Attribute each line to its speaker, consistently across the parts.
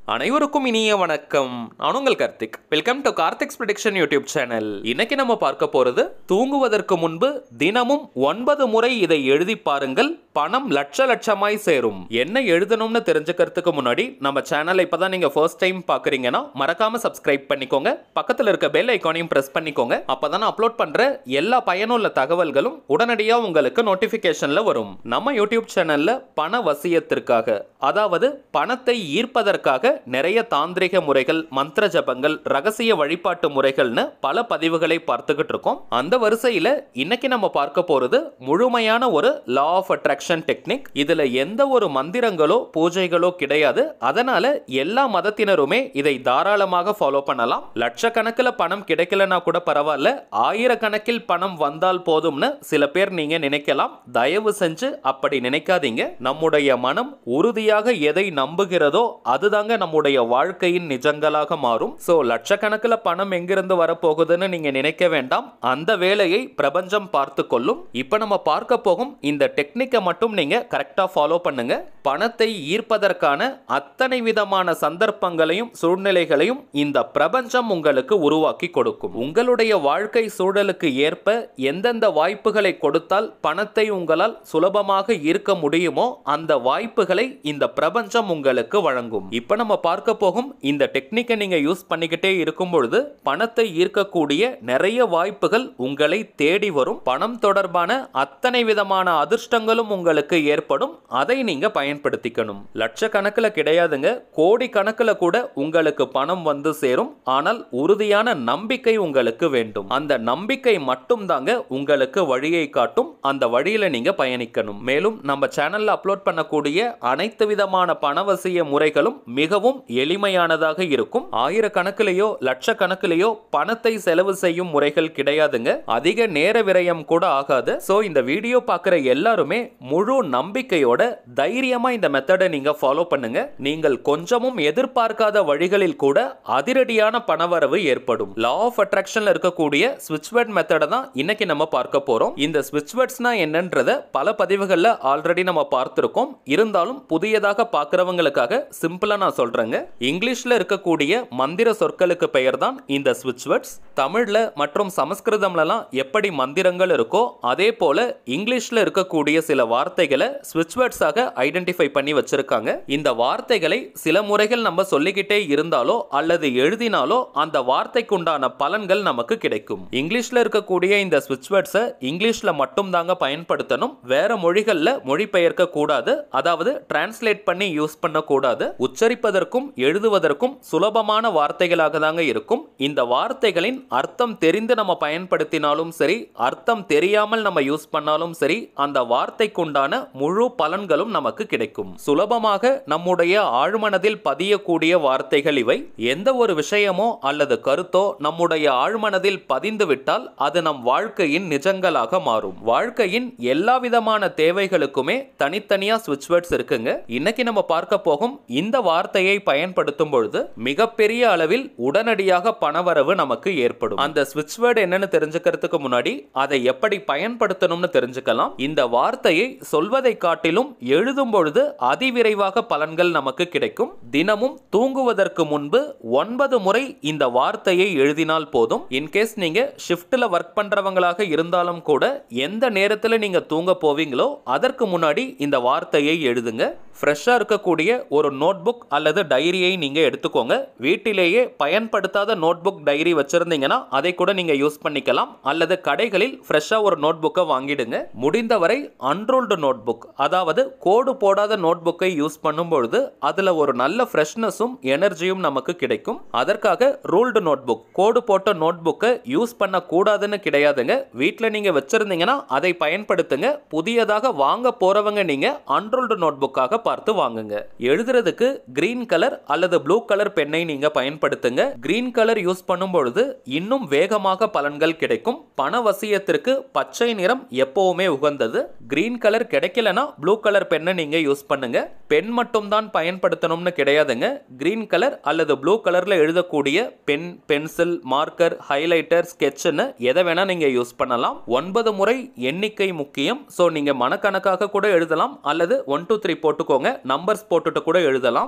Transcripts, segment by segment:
Speaker 1: அனைவருக்கும் இனிய வணக்கம் நான் உங்கள் Karthik welcome to Karthik's prediction YouTube channel இன்னைக்கு நம்ம பார்க்க போறது தூங்குவதற்கு முன்பு தினமும் ஒன்பது முறை இதை எழுதி பாருங்கள் பணம் லட்ச லட்சமாய் சேரும் என்ன எழுதணும்னு தெரிஞ்சுக்கிறதுக்கு முன்னாடி நம்ம சேனலை இப்பதான் நீங்க ஃபர்ஸ்ட் டைம் பாக்குறீங்கன்னா மறக்காம சப்ஸ்கிரைப் பண்ணிக்கோங்க பக்கத்துல இருக்க பெல் ஐக்கானையும் பிரஸ் பண்ணிக்கோங்க அப்பதான் நான் அப்லோட் பண்ற எல்லா பயனுள்ள தகவல்களும் உடனடியாக உங்களுக்கு நோட்டிபிகேஷன்ல வரும் நம்ம யூடியூப் சேனல்ல பண வசியத்திற்காக அதாவது பணத்தை ஈர்ப்பதற்காக நிறைய தாந்திரிக முறைகள் மந்திர ஜபங்கள் ரகசிய வழிபாட்டு முறைகள்னு பல பதிவுகளை பார்த்துக்கிட்டு இருக்கோம் அந்த வரிசையில இன்னைக்கு நம்ம பார்க்க போறது முழுமையான ஒரு லா ஆஃப் அட்ராக்ஷன் டெக்னிக் இதுல எந்த ஒரு மந்திரங்களோ பூஜைகளோ கிடையாது அதனால எல்லா மதத்தினருமே இதை தாராளமாக ஃபாலோ பண்ணலாம் லட்சக்கணக்கில் பணம் கிடைக்கலனா கூட பரவாயில்ல ஆயிரக்கணக்கில் பணம் வந்தால் போதும்னு சில பேர் நீங்க நினைக்கலாம் தயவு செஞ்சு அப்படி நினைக்காதீங்க நம்முடைய மனம் உறுதியாக எதை நம்புகிறதோ அதுதாங்க நம்முடைய வாழ்க்கையின் நிஜங்களாக மாறும் சோ லட்சக்கணக்கில் பணம் எங்கிருந்து வரப்போகுதுன்னு நீங்க நினைக்க வேண்டாம் அந்த வேலையை பிரபஞ்சம் பார்த்து கொள்ளும் இப்ப நம்ம பார்க்க போகும் இந்த டெக்னிக்கை மட்டும் நீங்க கரெக்டா ஃபாலோ பண்ணுங்க பணத்தை ஈர்ப்பதற்கான அத்தனை விதமான சந்தர்ப்பங்களையும் சூழ்நிலைகளையும் இந்த பிரபஞ்சம் உங்களுக்கு உருவாக்கி கொடுக்கும் உங்களுடைய வாழ்க்கை சூழலுக்கு ஏற்ப எந்தெந்த வாய்ப்புகளை கொடுத்தால் பணத்தை உங்களால் சுலபமாக ஈர்க்க முடியுமோ அந்த வாய்ப்புகளை இந்த பிரபஞ்சம் உங்களுக்கு வழங்கும் இப்ப நம்ம பார்க்க போகும் இந்த டெக்னிக்கை நீங்க யூஸ் பண்ணிக்கிட்டே இருக்கும் பொழுது பணத்தை ஈர்க்கக்கூடிய நிறைய வாய்ப்புகள் உங்களை தேடி வரும் பணம் தொடர்பான அத்தனை விதமான அதிர்ஷ்டங்களும் உங்களுக்கு ஏற்படும் அதை நீங்க பயன்படுத்திக்கணும் லட்சக்கணக்கில் கிடையாதுங்க கோடி கணக்கில் கூட உங்களுக்கு பணம் வந்து சேரும் ஆனால் உறுதியான நம்பிக்கை உங்களுக்கு வேண்டும் அந்த நம்பிக்கை மட்டும் தாங்க உங்களுக்கு வழியை காட்டும் அந்த வழியில நீங்க பயணிக்கணும் மேலும் நம்ம சேனல்ல அப்லோட் பண்ணக்கூடிய அனைத்து விதமான பணவசிய முறைகளும் மிகவும் எளிமையானதாக இருக்கும் ஆயிரக்கணக்கிலேயோ லட்சக்கணக்கிலேயோ பணத்தை செலவு செய்யும் முறைகள் கிடையாதுங்க அதிக நேர விரயம் கூட ஆகாது சோ இந்த வீடியோ பார்க்குற எல்லாருமே முழு நம்பிக்கையோட தைரியமா இந்த மெத்தடை நீங்க ஃபாலோ பண்ணுங்க நீங்கள் கொஞ்சமும் எதிர்பார்க்காத வழிகளில் கூட அதிரடியான பணவரவு ஏற்படும் லா ஆஃப் அட்ராக்ஷன்ல இருக்கக்கூடிய ஸ்விட்ச் வேர்ட் மெத்தடை தான் இன்னைக்கு நம்ம பார்க்க போறோம் இந்த ஸ்விட்ச் வேர்ட்ஸ்னா என்னன்றத பல பதிவுகள்ல ஆல்ரெடி நம்ம பார்த்திருக்கோம் இருந்தாலும் புதியதாக பார்க்கறவங்களுக்காக சிம்பிளா நான் சொல்றேங்க இங்கிலீஷ்ல இருக்கக்கூடிய மந்திர சொற்களுக்கு பெயர் தான் இந்த ஸ்விட்ச் வேர்ட்ஸ் தமிழ்ல மற்றும் சமஸ்கிருதம்லலாம் எப்படி மந்திரங்கள் இருக்கோ அதே போல இங்கிலீஷ்ல இருக்கக்கூடிய சில வார்த்தைகளை ஸ்விட்ச் வேர்ட்ஸாக ஐடென்டிஃபை பண்ணி வச்சிருக்காங்க இந்த வார்த்தைகளை சில முறைகள் நம்ம சொல்லிக்கிட்டே இருந்தாலோ அல்லது எழுதினாலோ அந்த வார்த்தைக்கு உண்டான பலன்கள் நமக்கு கிடைக்கும் இங்கிலீஷ்ல இருக்கக்கூடிய இந்த ஸ்விட்ச் வேர்ட்ஸை இங்கிலீஷ்ல மட்டும் தாங்க பயன்படுத்தணும் வேற மொழிகள்ல மொழிபெயர்க்க கூடாது அதாவது டிரான்ஸ்லேட் பண்ணி யூஸ் பண்ணக்கூடாது உச்சரிப்பதற்கும் எழுதுவதற்கும் சுலபமான வார்த்தைகளாக தாங்க இருக்கும் இந்த வார்த்தைகளின் அர்த்தம் தெரிந்து நம்ம பயன்படுத்தினாலும் சரி அர்த்தம் தெரியாமல் நம்ம யூஸ் பண்ணாலும் சரி அந்த வார்த்தைக்குண்டான முழு பலன்களும் நமக்கு கிடைக்கும் சுலபமாக நம்முடைய ஆழ்மனதில் பதியக்கூடிய வார்த்தைகள் இவை எந்த ஒரு விஷயமோ அல்லது கருத்தோ நம்முடைய ஆழ்மனதில் பதிந்து விட்டால் அது நம் வாழ்க்கையின் நிஜங்களாக மாறும் வாழ்க்கையின் எல்லா விதமான தேவைகளுக்குமே தனித்தனியா ஸ்விட்ச் வேர்ட்ஸ் இருக்குங்க இன்னைக்கு நம்ம பார்க்க போகும் இந்த வார்த்தையை பயன்படுத்தும் பொழுது மிகப்பெரிய அளவில் உடனடியாக பணவரவு நமக்கு ஏற்படும் அந்த ஸ்விட்ச் வேர்டு என்னன்னு தெரிஞ்சுக்கிறதுக்கு முன்னாடி அதை எப்படி பயன்படுத்தணும்னு தெரிஞ்சுக்கலாம் இந்த வார்த்தையை சொல்வதை காட்டிலும் எழுதும் பொழுது அதிவிரைவாக பலன்கள் நமக்கு கிடைக்கும் தினமும் தூங்குவதற்கு முன்பு ஒன்பது முறை இந்த வார்த்தையை எழுதினால் போதும் இன்கேஸ் நீங்க ஷிஃப்ட்ல ஒர்க் பண்றவங்களாக இருந்தாலும் கூட எந்த நேரத்தில் நீங்க தூங்க போவீங்களோ அதற்கு முன்னாடி இந்த வார்த்தையை எழுதுங்க ஃப்ரெஷ்ஷா இருக்கக்கூடிய ஒரு நோட் புக் அல்லது டைரியை நீங்க எடுத்துக்கோங்க வீட்டிலேயே பயன்படுத்தாத நோட் புக் டைரி வச்சிருந்தீங்கன்னா அதை கூட நீங்க யூஸ் பண்ணிக்கலாம் அல்லது கடைகளில் ஃப்ரெஷ்ஷா ஒரு நோட் புக்கை வாங்கிடுங்க முடிந்தவரை அன்ரோல்டு நோட் புக் அதாவது கோடு போடாத நோட் புக்கை யூஸ் பண்ணும்பொழுது அதுல ஒரு நல்ல ஃப்ரெஷ்னஸும் எனர்ஜியும் நமக்கு கிடைக்கும் அதற்காக ரூல்டு நோட் புக் கோடு போட்ட நோட் புக்கை யூஸ் பண்ண கூடாதுன்னு கிடையாதுங்க வீட்டில் நீங்க வச்சிருந்தீங்கன்னா அதை பயன்படுத்துங்க புதியதாக வாங்க போறவங்க நீங்க அன்ரோல்டு நோட் புக்காக பார்த்து வாங்குங்க எழுதுறதுக்கு கிரீன் கலர் அல்லது ப்ளூ கலர் பெண்ணை நீங்க பயன்படுத்துங்க கிரீன் கலர் யூஸ் பண்ணும் பொழுது இன்னும் வேகமாக பலன்கள் கிடைக்கும் பண வசியத்திற்கு பச்சை நிறம் எப்பவுமே உகந்தது கிரீன் கலர் கிடைக்கலனா ப்ளூ கலர் பெண்ணை நீங்க யூஸ் பண்ணுங்க பென் மட்டும் தான் பயன்படுத்தணும்னு கிடையாதுங்க கிரீன் கலர் அல்லது ப்ளூ கலர்ல எழுதக்கூடிய பென் பென்சில் மார்க்கர் ஹைலைட்டர் ஸ்கெட்ச்னு எதை வேணா நீங்க யூஸ் பண்ணலாம் ஒன்பது முறை எண்ணிக்கை முக்கியம் ஸோ நீங்க மனக்கணக்காக கூட எழுதலாம் அல்லது ஒன் டூ த்ரீ போட்டுக்கோங்க நம்பர்ஸ் போட்டுட்டு கூட எழுதலாம் தினமும்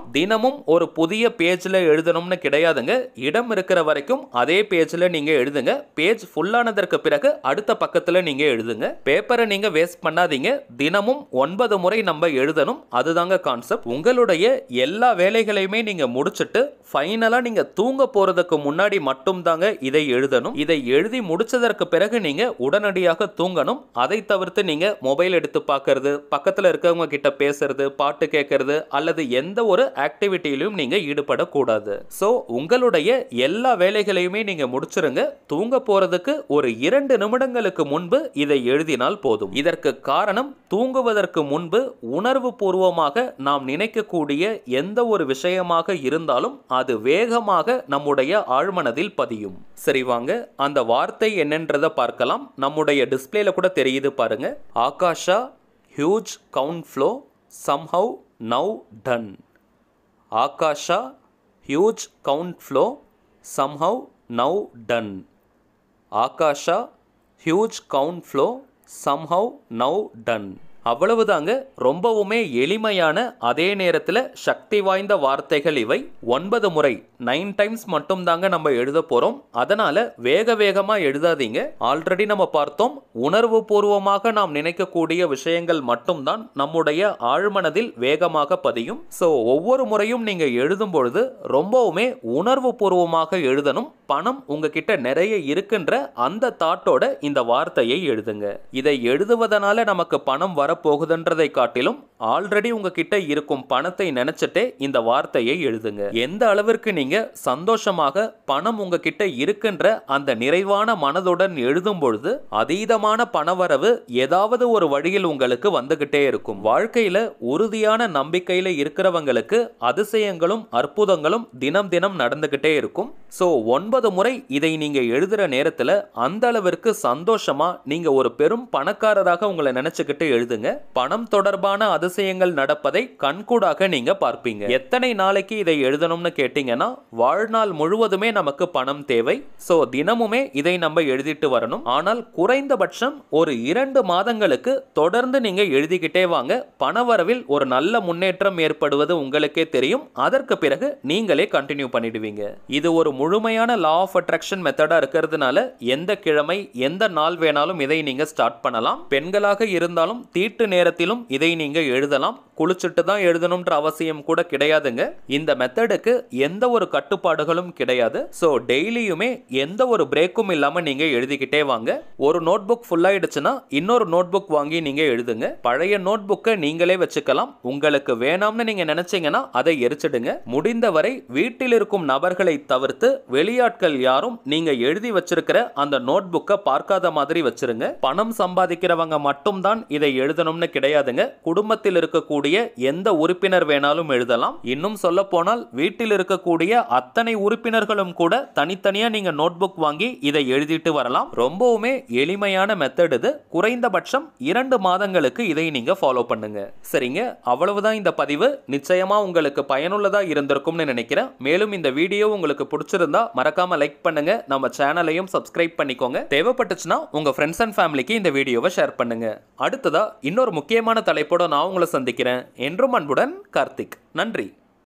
Speaker 1: தினமும் ஒரு புதிய பேஜில் எழுதணும்னு கிடையாதுங்க இடம் இருக்கிற வரைக்கும் அதே பேஜில் நீங்கள் எழுதுங்க பேஜ் ஃபுல்லானதற்கு பிறகு அடுத்த பக்கத்தில் நீங்கள் எழுதுங்க பேப்பரை நீங்கள் வேஸ்ட் பண்ணாதீங்க தினமும் ஒன்பது முறை நம்ம எழுதணும் அதுதாங்க கான்செப்ட் உங்களுடைய எல்லா வேலைகளையுமே நீங்கள் முடிச்சுட்டு ஃபைனலாக நீங்கள் தூங்க போகிறதுக்கு முன்னாடி மட்டும் தாங்க இதை எழுதணும் இதை எழுதி முடிச்சதற்கு பிறகு நீங்கள் உடனடியாக தூங்கணும் அதை தவிர்த்து நீங்கள் மொபைல் எடுத்து பார்க்கறது பக்கத்தில் இருக்கவங்க கிட்ட பேசுறது பாட்டு கேட்கறது அல்லது எந்த ஒரு ஆக்டிவிட்டியிலும் நீங்கள் ஈடுபடக்கூடாது ஸோ உங்களுடைய எல்லா வேலைகளையுமே நீங்கள் முடிச்சிருங்க தூங்க போகிறதுக்கு ஒரு இரண்டு நிமிடங்களுக்கு முன்பு இதை எழுதினால் போதும் இதற்கு காரணம் தூங்குவதற்கு முன்பு உணர்வு பூர்வமாக நாம் நினைக்கக்கூடிய எந்த ஒரு விஷயமாக இருந்தாலும் அது வேகமாக நம்முடைய ஆழ்மனதில் பதியும் சரி வாங்க அந்த வார்த்தை என்னன்றதை பார்க்கலாம் நம்முடைய டிஸ்பிளேல கூட தெரியுது பாருங்க Akasha huge count flow somehow now done Akasha huge count flow somehow now done Akasha huge count flow somehow now done அவ்வளவுதாங்க ரொம்பவுமே எளிமையான அதே நேரத்தில் சக்தி வாய்ந்த வார்த்தைகள் இவை ஒன்பது முறை நைன் டைம்ஸ் மட்டும் தாங்க நம்ம எழுத போகிறோம் அதனால வேக வேகமாக எழுதாதீங்க ஆல்ரெடி நம்ம பார்த்தோம் உணர்வு பூர்வமாக நாம் நினைக்கக்கூடிய விஷயங்கள் மட்டும்தான் நம்முடைய ஆழ்மனதில் வேகமாக பதியும் ஸோ ஒவ்வொரு முறையும் நீங்கள் எழுதும் பொழுது ரொம்பவுமே உணர்வு பூர்வமாக எழுதணும் பணம் உங்ககிட்ட நிறைய இருக்கின்ற அந்த தாட்டோட இந்த வார்த்தையை எழுதுங்க இதை எழுதுவதனால நமக்கு பணம் வரப்போகுதுன்றதை காட்டிலும் ஆல்ரெடி உங்ககிட்ட இருக்கும் பணத்தை நினைச்சிட்டே இந்த வார்த்தையை எழுதுங்க எந்த அளவிற்கு நீங்க சந்தோஷமாக பணம் உங்ககிட்ட இருக்கின்ற அந்த நிறைவான மனதுடன் எழுதும் பொழுது அதீதமான பணவரவு ஏதாவது ஒரு வழியில் உங்களுக்கு வந்துகிட்டே இருக்கும் வாழ்க்கையில உறுதியான நம்பிக்கையில இருக்கிறவங்களுக்கு அதிசயங்களும் அற்புதங்களும் தினம் தினம் நடந்துகிட்டே இருக்கும் ஸோ ஒன்பது முறை இதை நீங்க எழுதுற நேரத்துல அந்த அளவிற்கு சந்தோஷமா நீங்க ஒரு பெரும் பணக்காரராக உங்களை நினைச்சுக்கிட்டு எழுதுங்க பணம் தொடர்பான அதிசயங்கள் நடப்பதை கண்கூடாக நீங்க பார்ப்பீங்க எத்தனை நாளைக்கு இதை எழுதணும்னு கேட்டீங்கன்னா வாழ்நாள் முழுவதுமே நமக்கு பணம் தேவை ஸோ தினமுமே இதை நம்ம எழுதிட்டு வரணும் ஆனால் குறைந்தபட்சம் ஒரு இரண்டு மாதங்களுக்கு தொடர்ந்து நீங்க எழுதிக்கிட்டே வாங்க பணவரவில் ஒரு நல்ல முன்னேற்றம் ஏற்படுவது உங்களுக்கே தெரியும் அதற்கு பிறகு நீங்களே கண்டினியூ பண்ணிடுவீங்க இது ஒரு முழுமையான லா ஆஃப் அட்ராக்ஷன் மெத்தடா இருக்கிறதுனால எந்த கிழமை எந்த நாள் வேணாலும் இதை நீங்க ஸ்டார்ட் பண்ணலாம் பெண்களாக இருந்தாலும் தீட்டு நேரத்திலும் இதை நீங்க எழுதலாம் குளிச்சுட்டு தான் எழுதணும்ன்ற அவசியம் கூட கிடையாதுங்க இந்த மெத்தடுக்கு எந்த ஒரு கட்டுப்பாடுகளும் கிடையாது ஸோ டெய்லியுமே எந்த ஒரு பிரேக்கும் இல்லாம நீங்க எழுதிக்கிட்டே வாங்க ஒரு நோட் புக் ஃபுல் ஆயிடுச்சுன்னா இன்னொரு நோட் புக் வாங்கி நீங்க எழுதுங்க பழைய நோட் புக்கை நீங்களே வச்சுக்கலாம் உங்களுக்கு வேணாம்னு நீங்க நினைச்சீங்கன்னா அதை எரிச்சிடுங்க முடிந்தவரை வீட்டில் இருக்கும் நபர்களை தவிர்த்து வெளியாட்கள் யாரும் நீங்க எழுதி வச்சிருக்கிற அந்த நோட் புக்கை பார்க்காத மாதிரி வச்சிருங்க பணம் சம்பாதிக்கிறவங்க மட்டும்தான் இதை எழுதணும்னு கிடையாதுங்க குடும்பத்தில் இருக்கக்கூடிய எந்த உறுப்பினர் வேணாலும் எழுதலாம் இன்னும் சொல்ல போனால் வீட்டில் இருக்கக்கூடிய அத்தனை உறுப்பினர்களும் கூட தனித்தனியா நீங்க நோட் புக் வாங்கி இதை எழுதிட்டு வரலாம் ரொம்பவுமே எளிமையான மெத்தட் இது குறைந்தபட்சம் இரண்டு மாதங்களுக்கு இதை நீங்க ஃபாலோ பண்ணுங்க சரிங்க அவ்வளவுதான் இந்த பதிவு நிச்சயமா உங்களுக்கு பயனுள்ளதா இருந்திருக்கும்னு நினைக்கிறேன் மேலும் இந்த வீடியோ உங்களுக்கு பிடிச்சிருந்தா மறக்காம லைக் பண்ணுங்க நம்ம சேனலையும் சப்ஸ்கிரைப் பண்ணிக்கோங்க தேவைப்பட்டுச்சுன்னா உங்க ஃப்ரெண்ட்ஸ் அண்ட் ஃபேமிலிக்கு இந்த வீடியோவை ஷேர் பண்ணுங்க அடுத்ததா இன்னொரு முக்கியமான தலைப்போட நான் உங்களை சந்திக்கிறேன் என்றும் அன்புடன் கார்த்திக் நன்றி